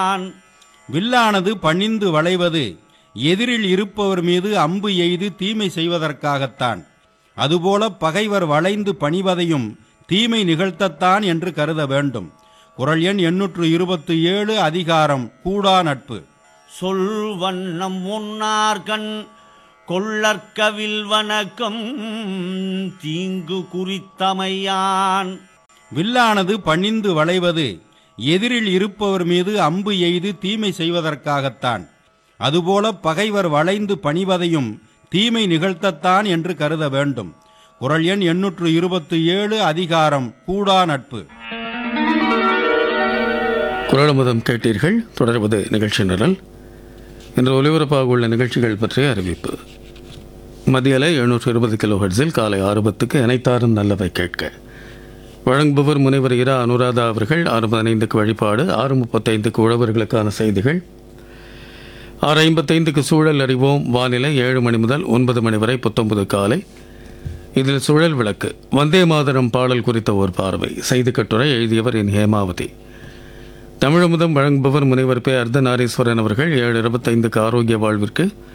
வில்லானது பணிந்து வளைவது எதிரில் இருப்பவர் மீது அம்பு எய்து தீமை செய்வதற்காகத்தான் அதுபோல பகைவர் வளைந்து பணிவதையும் தீமை நிகழ்த்தத்தான் என்று கருத வேண்டும் குரல் எண் எண்ணூற்று இருபத்தி ஏழு அதிகாரம் கூடா நட்பு சொல் வண்ணம் உன்னார்கண் கொள்ளற்கவில் வணக்கம் தீங்கு குறித்தமையான் வில்லானது பணிந்து வளைவது எதிரில் இருப்பவர் மீது அம்பு எய்து தீமை செய்வதற்காகத்தான் அதுபோல பகைவர் வளைந்து பணிவதையும் தீமை நிகழ்த்தத்தான் என்று கருத வேண்டும் குரல் எண் எண்ணூற்று இருபத்தி ஏழு அதிகாரம் கூடா நட்பு குரலமுதம் கேட்டீர்கள் தொடர்வது நிகழ்ச்சி நிரல் இன்று ஒலிபரப்பாக உள்ள நிகழ்ச்சிகள் பற்றிய அறிவிப்பு மதியலை எழுநூற்று இருபது கிலோ ஹெர்ட்ஸில் காலை ஆறு பத்துக்கு இணைத்தாரும் நல்லவை கேட்க வழங்குபவர் முனைவர் இரா அனுராதா அவர்கள் ஆறு பதினைந்துக்கு வழிபாடு ஆறு முப்பத்தைந்துக்கு உழவர்களுக்கான செய்திகள் ஆறு ஐம்பத்தைந்துக்கு சூழல் அறிவோம் வானிலை ஏழு மணி முதல் ஒன்பது மணி வரை புத்தொன்பது காலை இதில் சுழல் விளக்கு வந்தே மாதரம் பாடல் குறித்த ஒரு பார்வை செய்தி கட்டுரை எழுதியவர் என் ஹேமாவதி தமிழமுதம் வழங்குபவர் முனைவர் பே அர்த்தநாரீஸ்வரன் அவர்கள் ஏழு இருபத்தைந்துக்கு ஆரோக்கிய வாழ்விற்கு